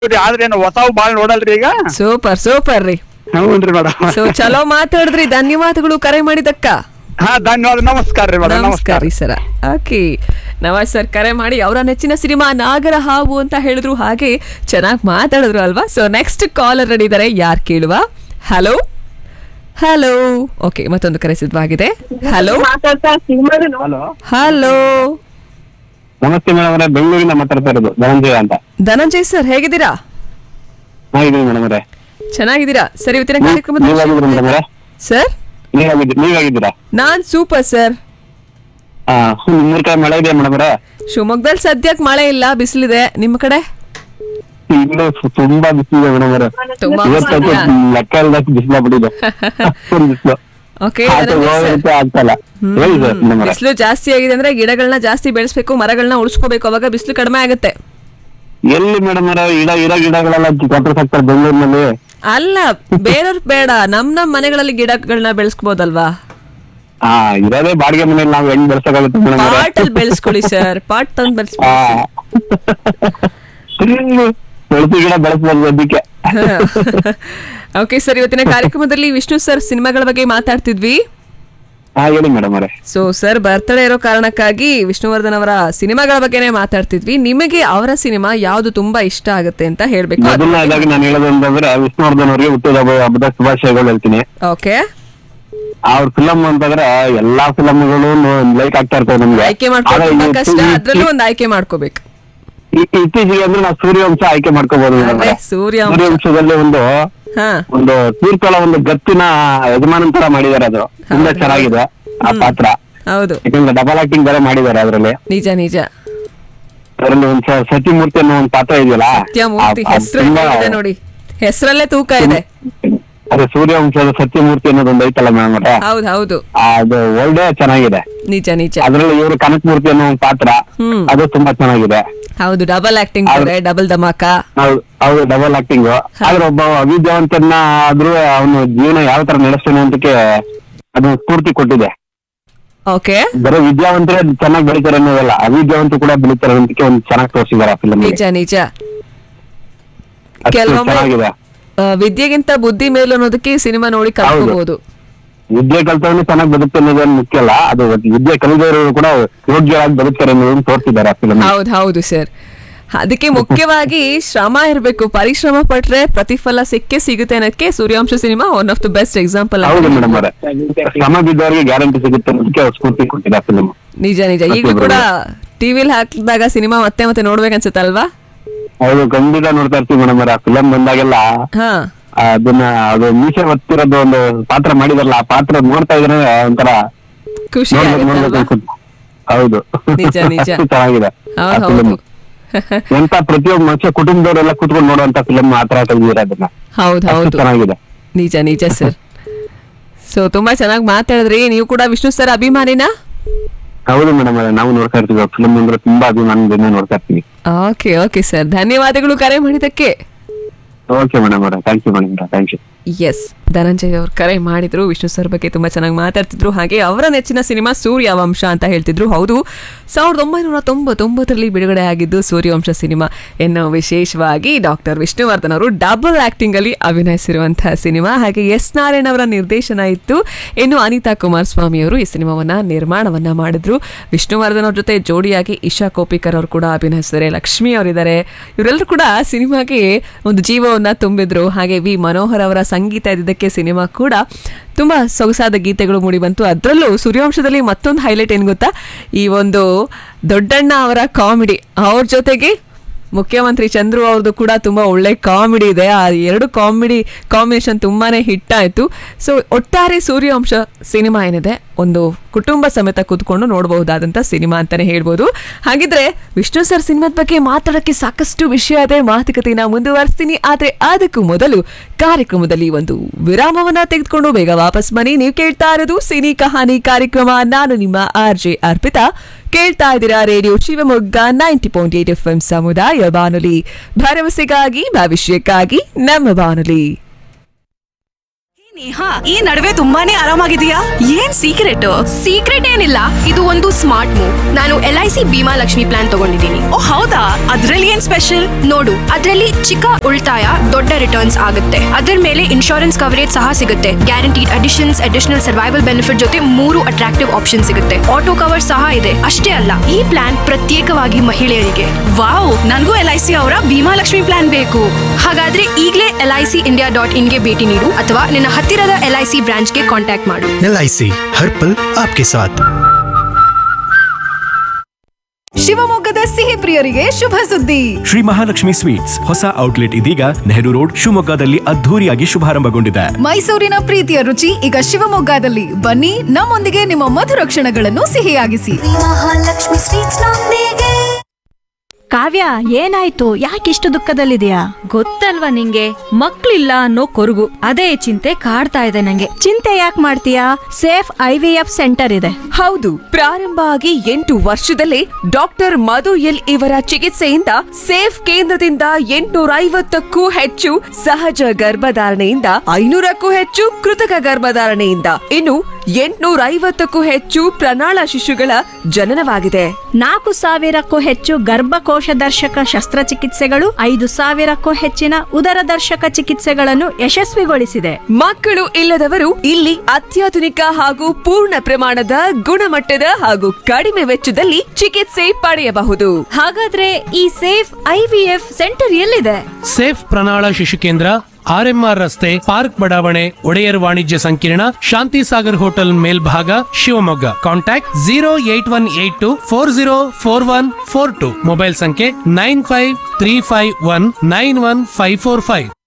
ಆದ್ರೆ ಏನು ಹೊಸವು ಬಾಳ್ ನೋಡಲ್ರಿ ಈಗ ಸೂಪರ್ ಸೂಪರ್ ರೀ ಹ್ಞೂನ್ರಿ ಮೇಡಮ್ ಸೊ ಚಲೋ ಮಾತಾಡಿದ್ರಿ ಧನ್ಯವಾದಗಳು ಕರೆ ಮಾಡಿದಕ್ಕ ಹಾ ಧನ್ಯವಾದ ನಮಸ್ಕಾರ ರೀ ಮೇಡಮ್ ನಮಸ್ಕಾರ ನಮಸ್ಕಾರ ರೀ ಸರ ಓಕೆ ನವಾಜ್ ಸರ್ ಕರೆ ಮಾಡಿ ಅವರ ನೆಚ್ಚಿನ ಸಿನಿಮಾ ನಾಗರ ಹಾವು ಅಂತ ಹೇಳಿದ್ರು ಹಾಗೆ ಚೆನ್ನಾಗಿ ಮಾತಾಡಿದ್ರು ಅಲ್ವಾ ಸೊ ನೆಕ್ಸ್ಟ್ ಕಾಲರ್ ರೆಡಿ ಇದಾರೆ ಯಾರು ಕೇಳುವ ಹಲೋ ಹಲೋ ಓಕೆ ಮತ್ತೊಂದು ಕರೆ ಸಿದ್ಧವಾಗಿದೆ ಹಲೋ ಮಾತಾಡ್ತಾ ಸಿನಿಮಾದ ಹಲೋ ಹಲೋ ನಮಸ್ತೆ ಮೇಡಮ್ ಅವರೇ ಬೆಂಗಳೂರಿಂದ ಮಾತಾಡ್ತಾ ಇರೋದು ಧನಂಜಯ ಅಂತ ಧನಂಜಯ್ ಸರ್ ಹೇಗಿದ್ದೀರಾ ಹಾಗಿದ್ದೀನಿ ಮೇಡಮ್ ಅವರೇ ಚೆನ್ನಾಗಿದ್ದೀರಾ ಸರ್ ಇವತ್ತಿನ ನೀವಾಗಿದ್ದೀರಾ ಮೇಡಮ್ ಅವರೇ ಕಾರ್ಯಕ್ರಮದ ಸರ್ ನೀವಾಗಿದ್ದೀರಿ ನೀವಾಗಿದ್ದೀರಾ ನಾನ್ ಸೂಪರ್ ಸರ್ ಹಾ ಮೂರ್ ಕಡೆ ಮಳೆ ಇದೆಯಾ ಮೇಡಮ್ ಅವರೇ ಶಿವಮೊಗ್ಗದಲ್ಲಿ ಸದ್ಯಕ್ಕೆ ಮಳೆ ಇಲ್ಲ ಬಿಸಿಲಿದೆ ನಿಮ್ಮ ಕಡೆ ಇಲ್ಲೂ ಸು- ತುಂಬಾ ಬಿಸಿಲಿದೆ ಮೇಡಮ್ ಅವರೇ ತುಂಬಾ ಇವತ್ತಂತೂ ಬಿಸಿಲಿದೆಯಾ? ಲೆಕ್ಕ ಇಲ್ದಷ್ಟು ಬಿಸಿಲಾಗ್ಬಿಟ್ಟಿದೆ ಅಷ್ಟೊಂದು ಬಿಸಿಲು ಓಕೆ ಆಚೆ ಹೋಗೋದಕ್ಕೆ ಆಗ್ತಲ್ಲ ಹೇಳಿ ಸರ್ ಮೇಡಮ್ ಅವರೇ ಬಿಸಿಲು ಜಾಸ್ತಿ ಆಗಿದೆ ಅಂದ್ರೆ ಗಿಡಗಳನ್ನ ಜಾಸ್ತಿ ಬೆಳೆಸ್ಬೇಕು ಮರಗಳನ್ನ ಉಳಿಸ್ಕೋಬೇಕು ಅವಾಗ ಬಿಸಿಲು ಕಡಿಮೆ ಆಗುತ್ತೆ ಎಲ್ಲಿ ಮೇಡಮ್ ಅವರೇ ಗಿಡ ಇರೋ ಗಿಡಗಳೆಲ್ಲ ಕತ್ತರಿಸ್ ಹಾಕ್ತಾರೆ ಬೆಂಗಳೂರಿನಲ್ಲಿ ಅಲ್ಲ ಬೇರೆಯವ್ರ ಬೇಡ ನಮ್ ನಮ್ ಮನೆಗಳಲ್ಲಿ ಗಿಡಗಳನ್ನ ಬೆಳೆಸ್ಕೋಬಹುದಲ್ವಾ ಹಾ ಇರೋದೇ ಬಾಡಿಗೆ ಮನೇಲಿ ನಾವು ಹೆಂಗ್ ಬೆಳ್ಸಕ್ಕಾಗುತ್ತೆ ಮೇಡಮ್ ಅವರೇ ಪಾಟ್ ಅಲ್ಲಿ ಬೆಳೆಸ್ಕೊಳ್ಳಿ ಸರ್ ಪಾಟ್ ತಂದು ಹಾ ಬೆಳೆಸ್ಕೊಳ್ಳಿ ಬೆಳೆಸಿ ಗಿಡ ಬೆಳೆಸ್ಬೋದು ಅದಕ್ಕೆ ಓಕೆ ಸರ್ ಇವತ್ತಿನ ಕಾರ್ಯಕ್ರಮದಲ್ಲಿ ವಿಷ್ಣು ಸರ್ ಸಿನಿಮಾಗಳ ಬಗ್ಗೆ ಮಾತಾಡ್ತಿದ್ವಿ ಹಾ ಹೇಳಿ ಮೇಡಮ್ ಅವರೇ ಸೊ ಸರ್ ಬರ್ತಡೇ ಇರೋ ಕಾರಣಕ್ಕಾಗಿ ವಿಷ್ಣುವರ್ಧನ್ ಅವರ ಸಿನಿಮಾಗಳ ಬಗ್ಗೆನೇ ಮಾತಾಡ್ತಿದ್ವಿ ನಿಮಗೆ ಅವರ ಸಿನಿಮಾ ಯಾವ್ದು ತುಂಬಾ ಇಷ್ಟ ಆಗುತ್ತೆ ಅಂತ ಹೇಳ್ಬೇಕು ಮೊದಲನೇದಾಗಿ ನಾನು ಹೇಳೋದು ಅಂತಂದ್ರೆ ವಿಷ್ಣುವರ್ಧನ್ ಅವರಿಗೆ ಹುಟ್ಟಿದ ಹಬ್ಬ- ಹಬ್ಬದ ಶುಭಾಶಯಗಳು ಹೇಳ್ತೀನಿ ಓಕೆ ಅವ್ರ ಫಿಲಮ್ ಅಂತಂದ್ರೆ ಎಲ್ಲಾ ಫಿಲಮ್ಗಳು ಲೈಕ್ ಆಗ್ತಾ ಇರ್ತವೆ ನಮ್ಗೆ ಆಯ್ಕೆ ಮಾಡ್ಕೊಳ್ಳೋದು ಆದ್ರೆ ತುಂಬಾ ಈ- ಕಷ್ಟ ಈ- ಅದ್ರಲ್ಲೂ ಒಂದು ಆಯ್ಕೆ ಮಾಡ್ಕೋಬೇಕು ಈ- ಇತ್ತೀಚೆಗೆ ಅಂದ್ರೆ ನಾವು ಸೂರ್ಯವಂಶ ಆಯ್ಕೆ ಮಾಡ್ಕೋಬಹುದು ಮೇಡಮ್ ಅದೇ, ಸೂರ್ಯವಂಶ. ಸೂರ್ಯವಂಶದಲ್ಲಿ ಒಂದು ಹಾ ಒಂದು ತೀರ್ಥಳ ಒಂದು ಗತ್ತಿನ ಯಜಮಾನನ್ ತರ ಮಾಡಿದ್ದಾರೆ ಅದು ತುಂಬಾ ಹೌದು. ಚೆನ್ನಾಗಿದೆ ಆ ಪಾತ್ರ ಹೌದು ಯಾಕಂದ್ರೆ ಡಬಲ್ ಆಕ್ಟಿಂಗ್ ಬೇರೆ ಮಾಡಿದ್ದಾರೆ ಅದ್ರಲ್ಲಿ ನಿಜ ನಿಜ ಅದರಲ್ಲಿ ಒಂದು ಸ- ಸತಿಮೂರ್ತಿ ಅನ್ನೋ ಒಂದು ಪಾತ್ರ ಇದೆಯಲ್ಲ ಸತ್ಯಮೂರ್ತಿ ಆ- ಆ ಹೆಸರು ತುಂಬಾ- ಇದೆ ನೋಡಿ ಹೆಸರಲ್ಲೇ ತೂಕ ಇದೆ ಅದೇ ಸೂರ್ಯವಂಶದ ಸತ್ಯಮೂರ್ತಿ ಅನ್ನೋದೊಂದು ಐತಲ್ಲ ಮೇಡಮ್ ಅವ್ರೆ ಹೌದು ಹೌದು ಅದು ಒಳ್ಳೆ ಚೆನ್ನಾಗಿದೆ ನಿಜ ನಿಜ ಅದ್ರಲ್ಲಿ ಇವರು ಕನಕಮೂರ್ತಿ ಅನ್ನೋ ಒಂದು ಪಾತ್ರ ಹ್ಮ್. ಅದು ತುಂಬಾ ಚೆನ್ನಾಗಿದೆ ಹೌದು ಡಬಲ್ ಆಕ್ಟಿಂಗ್ ಹೌದು. ಇದೆ ಡಬಲ್ ಧಮಾಕ ಹೌದು ಹೌದು ಡಬಲ್ ಆಕ್ಟಿಂಗ್ ಆದ್ರೆ ಒಬ್ಬ ಅವಿದ್ಯಾವಂತನ ಆದ್ರೂ ಅವನು ಜೀವನ ಯಾವ ತರ ನಡೆಸ್ತಾನೆ ಅಂತಕ್ಕೆ ಅದು ಸ್ಫೂರ್ತಿ ಕೊಟ್ಟಿದೆ ಓಕೆ ಬರೀ ವಿದ್ಯಾವಂತರೇ ಚೆನ್ನಾಗಿ ಬೆಳಿತಾರೆ ಅನ್ನೋದಲ್ಲ ಅವಿದ್ಯಾವಂತ ಕೂಡ ಬೆಳಿತಾರೆ ಅಂತಕ್ಕೆ ಒಂದು ಚೆನ್ನಾಗಿ ತೋರಿಸಿದ್ದಾರೆ ಆ ಫಿಲಮ್ ನಿಜ ನಿಜ ಕೆಲವೊಮ್ಮೆ ಚೆನ್ನಾಗಿದೆ ಆ, ವಿದ್ಯೆಗಿಂತ ಬುದ್ಧಿ ಮೇಲು ಅನ್ನೋದಕ್ಕೆ ಸಿನಿಮಾ ನೋಡಿ ಕಲ್ಕೋಬಹುದು ವಿದ್ಯೆ ಕಲ್ತವನು ಚೆನ್ನಾಗಿ ಬದುಕ್ತೆ ಅನ್ನೋದೇನು ಮುಖ್ಯ ಅಲ್ಲ ಅದು ವಿದ್ಯೆ ಕಲಿದವರು ಕೂಡ ಯೋಗ್ಯವಾಗಿ ಬದುಕ್ತಾರೆ ಅನ್ನೋದನ್ನ ತೋರಿಸಿದ್ದಾರೆ ಆ ಫಿಲಮ್ ಹೌದು ಹೌದು ಸರ್ ಅದಕ್ಕೆ ಮುಖ್ಯವಾಗಿ ಶ್ರಮ ಇರಬೇಕು ಪರಿಶ್ರಮ ಪಟ್ರೆ ಪ್ರತಿಫಲ ಸಿಕ್ಕೇ ಸಿಗುತ್ತೆ ಅನ್ನೋದಕ್ಕೆ Suryavamsha cinema one of the best example ಹೌದು ಮೇಡಮ್ ಅವರೇ ಶ್ರಮ ಬಿದ್ದವರಿಗೆ ಗ್ಯಾರಂಟಿ ಸಿಗುತ್ತೆ ಅನ್ನೋದಕ್ಕೆ ಅವ್ರು ಸ್ಫೂರ್ತಿ ಕೊಟ್ಟಿದೆ ಆ ಫಿಲಮ್ ನಿಜ ನಿಜ ಈಗಲೂ ಕೂಡ ಟಿವಿಲಿ ಹಾಕಿದಾಗ ಸಿನಿಮಾ ಮತ್ತೆ ಮತ್ತೆ ನೋಡ್ಬೇಕನ್ಸುತ್ತಲ್ವಾ ಹೌದು ಖಂಡಿತ ನೋಡ್ತಾ ಇರ್ತೀವಿ ಮೇಡಮ್ ಅವರೇ ಆ ಫಿಲಮ್ ಬಂದಾಗೆಲ್ಲ ಹಾ ಅದನ್ನ ಅದು ಮೀಸೆ ಹೊತ್ತಿರೋದು ಒಂದು ಪಾತ್ರ ಮಾಡಿದಾರಲ್ಲ ಆ ಪಾತ್ರ ನೋಡ್ತಾ ಇದ್ರೆ ಒಂಥರ ಖುಷಿ ನೋಡ್ಬೇಕು ನೋಡ್ಬೇಕು ಆಗುತ್ತಲ್ವಾ ಅನ್ಸುತ್ತೆ. ಹೌದು ನಿಜ, ನಿಜ. ಅಷ್ಟು ಚೆನ್ನಾಗಿದೆ ಆ ಹೌದು film. ಹೌದು ಎಂತ ಪ್ರತಿಯೊಬ್ಬ ಮನುಷ್ಯ ಕುಟುಂಬದವರೆಲ್ಲ ಕುತ್ಕೊಂಡು ನೋಡುವಂತ ಫಿಲಮ್ ಆ ತರ ತೆಗೆದಿರ ಅದನ್ನ ಹೌದು ಅಷ್ಟು ಹೌದು ಚೆನ್ನಾಗಿದೆ ನಿಜ ನಿಜ ಸರ್ ಸೊ ತುಂಬಾ ಚೆನ್ನಾಗಿ ಮಾತಾಡಿದ್ರಿ ನೀವು ಕೂಡ ವಿಷ್ಣು ಸರ್ ಅಭಿಮಾನಿನಾ ಹೌದು ಮೇಡಮ್ ನಾವು ನೋಡ್ತಾ ಇರ್ತೀವಿ ಫಿಲಮ್ ಅಂದ್ರೆ ತುಂಬಾ ಅಭಿಮಾನದಿಂದ ನೋಡ್ತಾ ಇರ್ತೀವಿ ಓಕೆ ಓಕೆ ಸರ್ ಧನ್ಯವಾದಗಳು ಕರೆ ಮಾಡಿದ್ದಕ್ಕೆ ಓಕೆ ಮೇಡಮ್ ಅವರೇ thank you madam thank you S Dhananjay ಅವರು ಕರೆ ಮಾಡಿದ್ರು ವಿಷ್ಣು ಸರ್ ಬಗ್ಗೆ ತುಂಬಾ ಚೆನ್ನಾಗಿ ಮಾತಾಡ್ತಿದ್ರು ಹಾಗೆ ಅವರ ನೆಚ್ಚಿನ ಸಿನಿಮಾ ಸೂರ್ಯವಂಶ ಅಂತ ಹೇಳ್ತಿದ್ರು ಹೌದು ಸಾವಿರದ ಒಂಬೈನೂರ ತೊಂಬತ್ತೊಂಬತ್ತರಲ್ಲಿ ಬಿಡುಗಡೆ ಆಗಿದ್ದು ಸೂರ್ಯವಂಶ ಸಿನಿಮಾ ಇನ್ನು ವಿಶೇಷವಾಗಿ ಡಾಕ್ಟರ್ ವಿಷ್ಣುವರ್ಧನ್ ಅವರು ಡಬಲ್ ಆಕ್ಟಿಂಗ್ ಅಲ್ಲಿ ಅಭಿನಯಿಸಿರುವಂತಹ ಸಿನಿಮಾ ಹಾಗೆ ಎಸ್ ನಾರಾಯಣ್ ಅವರ ನಿರ್ದೇಶನ ಇತ್ತು ಇನ್ನು ಅನಿತಾ ಕುಮಾರಸ್ವಾಮಿ ಅವರು ಈ ಸಿನಿಮಾವನ್ನ ನಿರ್ಮಾಣವನ್ನ ಮಾಡಿದ್ರು ವಿಷ್ಣುವರ್ಧನ್ ಅವ್ರ ಜೊತೆ ಜೋಡಿಯಾಗಿ ಇಶಾ ಕೋಪಿಕರ್ ಅವರು ಕೂಡ ಅಭಿನಯಿಸಿದ್ದಾರೆ ಲಕ್ಷ್ಮಿ ಅವರಿದ್ದಾರೆ ಇವರೆಲ್ಲರೂ ಕೂಡ ಸಿನಿಮಾಗೆ ಒಂದು ಜೀವವನ್ನ ತುಂಬಿದ್ರು ಹಾಗೆ ವಿ ಮನೋಹರ್ ಅವರ ಸಂಗೀತ ಇದ್ದಿದ್ದಕ್ಕೆ ಸಿನಿಮಾ ಕೂಡ ತುಂಬಾ ಸೊಗಸಾದ ಗೀತೆಗಳು ಮೂಡಿ ಬಂತು ಅದರಲ್ಲೂ ಸೂರ್ಯವಂಶದಲ್ಲಿ ಮತ್ತೊಂದು ಹೈಲೈಟ್ ಏನು ಗೊತ್ತಾ ಈ ಒಂದು ದೊಡ್ಡಣ್ಣ ಅವರ ಕಾಮಿಡಿ ಅವ್ರ ಜೊತೆಗೆ ಮುಖ್ಯಮಂತ್ರಿ ಚಂದ್ರು ಅವ್ರದ್ದು ಕೂಡ ತುಂಬಾ ಒಳ್ಳೆ ಕಾಮಿಡಿ ಇದೆ ಆ ಎರಡು ಕಾಮಿಡಿ ಕಾಂಬಿನೇಷನ್ ತುಂಬಾನೇ ಹಿಟ್ ಆಯ್ತು ಸೊ ಒಟ್ಟಾರೆ ಸೂರ್ಯವಂಶ ಸಿನಿಮಾ ಏನಿದೆ ಒಂದು ಕುಟುಂಬ ಸಮೇತ ಕೂತ್ಕೊಂಡು ನೋಡಬಹುದಾದಂತ ಸಿನಿಮಾ ಅಂತಾನೆ ಹೇಳ್ಬೋದು ಹಾಗಿದ್ರೆ ವಿಷ್ಣು ಸರ್ ಸಿನಿಮಾದ ಬಗ್ಗೆ ಮಾತಾಡಕ್ಕೆ ಸಾಕಷ್ಟು ವಿಷಯ ಇದೆ ಮಾತುಕತೆನ ಮುಂದುವರಿಸ್ತೀನಿ ಆದ್ರೆ ಅದಕ್ಕೂ ಮೊದಲು ಕಾರ್ಯಕ್ರಮದಲ್ಲಿ ಒಂದು ವಿರಾಮವನ್ನ ತೆಗೆದುಕೊಂಡು ಬೇಗ ವಾಪಸ್ ಬನ್ನಿ ನೀವು ಕೇಳ್ತಾ ಇರೋದು ಸಿನಿ ಕಹಾನಿ ಕಾರ್ಯಕ್ರಮ ನಾನು ನಿಮ್ಮ ಆರ್ ಜೆ ಅರ್ಪಿತಾ ಕೇಳ್ತಾ ಇದ್ದೀರಾ radio Shivamogga ninety point eight F M ಸಮುದಾಯ ಬಾನುಲಿ ಭರವಸೆಗಾಗಿ ಭವಿಷ್ಯಕ್ಕಾಗಿ ನಮ್ಮ ಬಾನುಲಿ ನೇಹಾ ಈ ನಡುವೆ ತುಂಬಾನೇ ಆರಾಮಾಗಿದೆಯಾ ಏನ್ ಸೀಕ್ರೆಟ್ ಸೀಕ್ರೆಟ್ ಏನಿಲ್ಲ ಇದು ಒಂದು ಸ್ಮಾರ್ಟ್ ಮೂವ್ ನಾನು L I C Bheema Lakshmi plan ತಗೊಂಡಿದ್ದೀನಿ ಓ ಹೌದಾ ಅದ್ರಲ್ಲಿ ಏನ್ ಸ್ಪೆಷಲ್ ನೋಡು ಅದರಲ್ಲಿ ಚಿಕ್ಕ ಉಳಿತಾಯ ದೊಡ್ಡ ರಿಟರ್ನ್ಸ್ ಆಗುತ್ತೆ ಅದರ ಮೇಲೆ ಇನ್ಶೂರೆನ್ಸ್ ಕವರೇಜ್ ಸಹ ಸಿಗುತ್ತೆ guaranteed additions additional survival benefit ಜೊತೆ ಮೂರು ಅಟ್ರಾಕ್ಟಿವ್ ಆಪ್ಷನ್ ಸಿಗುತ್ತೆ ಆಟೋ ಕವರ್ ಸಹ ಇದೆ ಅಷ್ಟೇ ಅಲ್ಲ ಈ ಪ್ಲಾನ್ ಪ್ರತ್ಯೇಕವಾಗಿ ಮಹಿಳೆಯರಿಗೆ ವಾವ್ ನನ್ಗೂ ಎಲ್ ಐ ಸಿ ಅವರ ಭೀಮಾ ಲಕ್ಷ್ಮಿ ಪ್ಲಾನ್ ಬೇಕು ಹಾಗಾದ್ರೆ ಈಗಲೇ L I C India dot ಇನ್ಗೆ ಭೇಟಿ ನೀಡು ಅಥವಾ ನಿನ್ನ ಹತ್ತಿರದ ಎಲ್ ಐ ಸಿ ಬ್ರಾಂಚ್ಗೆ ಕಾಂಟ್ಯಾಕ್ಟ್ ಮಾಡು एल हर पल आपके साथ ಶಿವಮೊಗ್ಗದ ಸಿಹಿ ಪ್ರಿಯರಿಗೆ ಶುಭ ಸುದ್ದಿ ಶ್ರೀ ಮಹಾಲಕ್ಷ್ಮಿ ಸ್ವೀಟ್ಸ್ ಹೊಸ ಔಟ್ಲೆಟ್ ಇದೀಗ ನೆಹರು ರೋಡ್ ಶಿವಮೊಗ್ಗದಲ್ಲಿ ಅದ್ಧೂರಿಯಾಗಿ ಶುಭಾರಂಭಗೊಂಡಿದೆ ಮೈಸೂರಿನ ಪ್ರೀತಿಯ ರುಚಿ ಈಗ ಶಿವಮೊಗ್ಗದಲ್ಲಿ ಬನ್ನಿ ನಮ್ಮೊಂದಿಗೆ ನಿಮ್ಮ ಮಧುರ ಕ್ಷಣಗಳನ್ನು ಸಿಹಿಯಾಗಿಸಿ ಮಹಾಲಕ್ಷ್ಮಿ ಸ್ವೀಟ್ಸ್ ನೊಂದಿಗೆ ಕಾವ್ಯ ಏನಾಯ್ತು ಯಾಕಿಷ್ಟು ದುಃಖದಲ್ಲಿದೆಯಾ ಗೊತ್ತಲ್ವಾ ನಿಂಗೆ ಮಕ್ಳಿಲ್ಲ ಅನ್ನೋ ಕೊರಗು ಅದೇ ಚಿಂತೆ ಕಾಡ್ತಾ ಇದೆ ನಂಗೆ ಚಿಂತೆ ಯಾಕೆ ಮಾಡ್ತೀಯಾ Safe I V F centre ಇದೆ ಹೌದು ಪ್ರಾರಂಭ ಆಗಿ ಎಂಟು ವರ್ಷದಲ್ಲೇ ಡಾಕ್ಟರ್ ಮಧು ಎಲ್ ಇವರ ಚಿಕಿತ್ಸೆಯಿಂದ ಸೇಫ್ ಕೇಂದ್ರದಿಂದ ಎಂಟುನೂರ ಐವತ್ತಕ್ಕೂ ಹೆಚ್ಚು ಸಹಜ ಗರ್ಭಧಾರಣೆಯಿಂದ ಐನೂರಕ್ಕೂ ಹೆಚ್ಚು ಕೃತಕ ಗರ್ಭಧಾರಣೆಯಿಂದ ಇನ್ನು ಎಂಟುನೂರ ಐವತ್ತಕ್ಕೂ ಹೆಚ್ಚು ಪ್ರಣಾಳ ಶಿಶುಗಳ ಜನನವಾಗಿದೆ ನಾಲ್ಕು ಸಾವಿರಕ್ಕೂ ಹೆಚ್ಚು ಗರ್ಭಕೋಶ ದರ್ಶಕ ಶಸ್ತ್ರಚಿಕಿತ್ಸೆಗಳು ಐದು ಸಾವಿರಕ್ಕೂ ಹೆಚ್ಚಿನ ಉದರ ದರ್ಶಕ ಚಿಕಿತ್ಸೆಗಳನ್ನು ಯಶಸ್ವಿಗೊಳಿಸಿದೆ ಮಕ್ಕಳು ಇಲ್ಲದವರು ಇಲ್ಲಿ ಅತ್ಯಾಧುನಿಕ ಹಾಗೂ ಪೂರ್ಣ ಪ್ರಮಾಣದ ಗುಣಮಟ್ಟದ ಹಾಗೂ ಕಡಿಮೆ ವೆಚ್ಚದಲ್ಲಿ ಚಿಕಿತ್ಸೆ ಪಡೆಯಬಹುದು ಹಾಗಾದ್ರೆ ಈ ಸೇಫ್ ಐವಿಎಫ್ ಸೆಂಟರ್ ಎಲ್ಲಿದೆ ಸೇಫ್ ಪ್ರಣಾಳ ಶಿಶು ಕೇಂದ್ರ ಆರ್ಎಂಆರ್ ರಸ್ತೆ ಪಾರ್ಕ್ ಬಡಾವಣೆ ಒಡೆಯರ್ ವಾಣಿಜ್ಯ ಸಂಕೀರ್ಣ ಶಾಂತಿ ಸಾಗರ್ ಹೋಟೆಲ್ ಮೇಲ್ಭಾಗ Shivamogga contact zero eight one eight two four zero four one four two mobile ಸಂಖ್ಯೆ nine five three five one nine one five four five